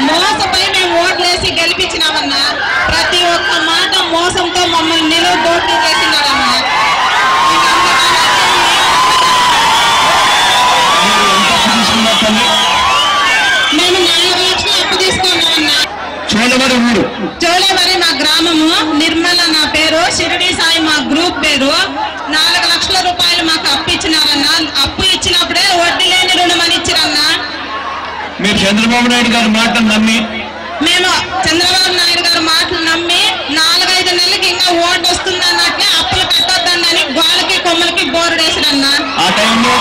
మోసపై మేము ఓట్లేసి గెలిపించినామన్నా ప్రతి ఒక్క మాట మోసంతో మమ్మల్ని నిలువ పోటీ చేసినారన్నా ఇంక అంతకన్నా మీరు ఎంత అప్పు తీసుకున్నారు తల్లి మేము నాలుగు లక్షలు అప్పు తీసుకున్నామన్నా చూడబడి ఊరు చోళేవరి మా గ్రామము నిర్మల నా పేరు షిరిడి సాయి మా గ్రూప్ పేరు నాలుగు లక్షల రూపాయలు మాకు అప్పు ఇచ్చినారన్న అప్పు ఇచ్చినప్పుడే వడ్డీ లేని రుణం అని ఇచ్చిరన్నా మీరు చంద్రబాబు నాయుడు గారి మాటను నమ్మి మేము చంద్రబాబు నాయుడు గారు మాటలు నమ్మి నాలుగైదు నెలలకి ఇంకా ఓటు వస్తుంది అన్నట్లే అప్పులు కట్టొద్దని గోళ్ళకి కొమ్మలకి బోర్డు వేసిరన్నా ఆ టైంలో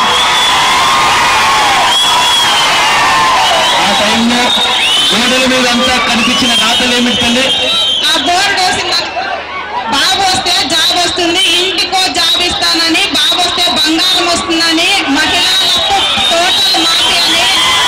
ఆ టైంలో గోడల మీద అంతా కనిపించిన రాతలు ఏమిటి తల్లి ఆ బోర్డు వేసిన బాబు వస్తే జాబ్ వస్తుంది ఇంటికో జాబ్ ఇస్తానని బాబు వస్తే బంగారం వస్తుందని మహిళలకు టోటల్ మాఫీ అని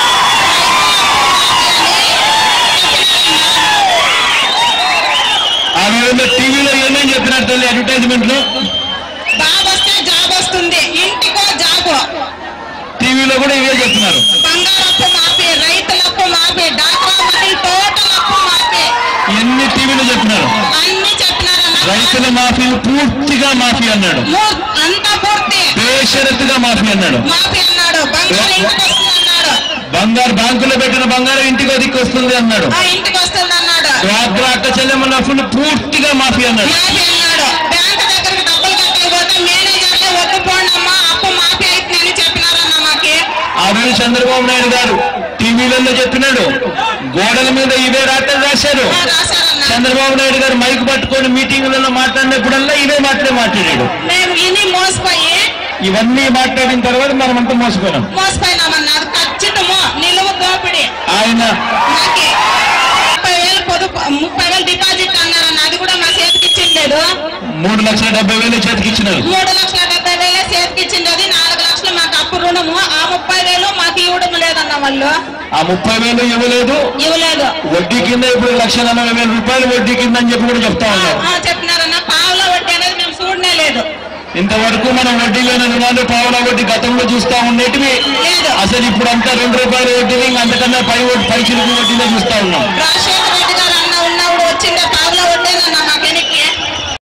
ఆ రోజుల్లో టీవీలో ఏమేం చెప్పినారు తల్లి అడ్వర్టైజ్మెంట్ లో బాబు వస్తే జాబ్ వస్తుంది ఇంటికో జాబ్ టీవీలో కూడా ఇవే చెప్తున్నారు బంగారప్పు మాఫీ రైతులప్పు మాఫీ డాక్రా మహిళ టోటల్ అప్పు మాఫీ ఎన్ని టీవీలో చెప్పినారు అన్ని చెప్పినారన్న రైతుల మాఫీ పూర్తిగా మాఫీ అన్నాడు మూ- అంతా పూర్తి బేషరతుగా మాఫీ అన్నాడు మాఫీ అన్నాడు బంగారం ఇంటికి వస్తుంది అన్నాడు బంగారు బ్యాంకులో పెట్టిన బంగారం ఇంటికి అదికి వస్తుంది అన్నాడు ఆ ఇంటికి వస్తుంది అన్నాడు డ్వాక్రా అక్క చెల్లెమ్మ అప్పులు పూర్తిగా మాఫీ అన్నాడు మాఫీ అన్నాడు బ్యాంక్ దగ్గరికి డబ్బులు కట్టకపోతే మేనేజర్లే ఒప్పుకోండి అమ్మా అప్పు మాఫీ అవుతుందని చెప్పినారన్న మాకి ఆ రోజు చంద్రబాబు నాయుడు గారు టీవీలలో చెప్పినాడు గోడల మీద ఇవే రాటలు రాశారు ఆ, రాశారన్న చంద్రబాబు నాయుడు గారు మైక్ పట్టుకొని మీటింగులలో మాట్లాడినప్పుడల్లా ఇవే మాటలే మాట్లాడాడు మేము ఇని మోసపోయి ఇవన్నీ మాట్లాడిన తర్వాత మనమంతా మోసపోయినాం మోసపోయినామన్న అది ఖచ్చితము నిలువ దోపిడి ఆయన మాకి ముప్పై వేలు పొదుపు ముప్పై వేలు డిపాజిట్ అన్నారన్న అది కూడా మా చేతికి ఇచ్చిండేదు మూడు లక్షల డెబ్బై వేలు చేతికి ఇచ్చినారు మూడు లక్షల డెబ్బై వేలే చేతికి ఇచ్చిండేది నాలుగు లక్షలు మాకు అప్పు రుణము ఆ ముప్పై వేలు మాకు ఇవ్వడం లేదన్న వాళ్ళు ఆ ముప్పై వేలు ఇవ్వలేదు ఇవ్వలేదు వడ్డీ కింద ఇప్పుడు లక్ష నలభై వేల రూపాయలు వడ్డీ కింద అని చెప్పి కూడా చెప్తా ఉన్నారు ఆ, చెప్పినారన్న పావుల వడ్డీ అనేది మేము చూడనే లేదు ఇంతవరకు మనం వడ్డీ లేని రుణాలు పావుల వడ్డీ గతంలో చూస్తా ఉండేటివి లేదు అసలు ఇప్పుడు అంతా రెండు రూపాయల వడ్డీ ఇంకా అంతకన్నా పై వడ్డీ పై చిలుకు వడ్డీలో చూస్తా ఉన్నాం రాజశేఖర రెడ్డి గారు అన్న ఉన్నప్పుడు వచ్చిండే పావుల వడ్డేనన్న మాకు ఎన్ని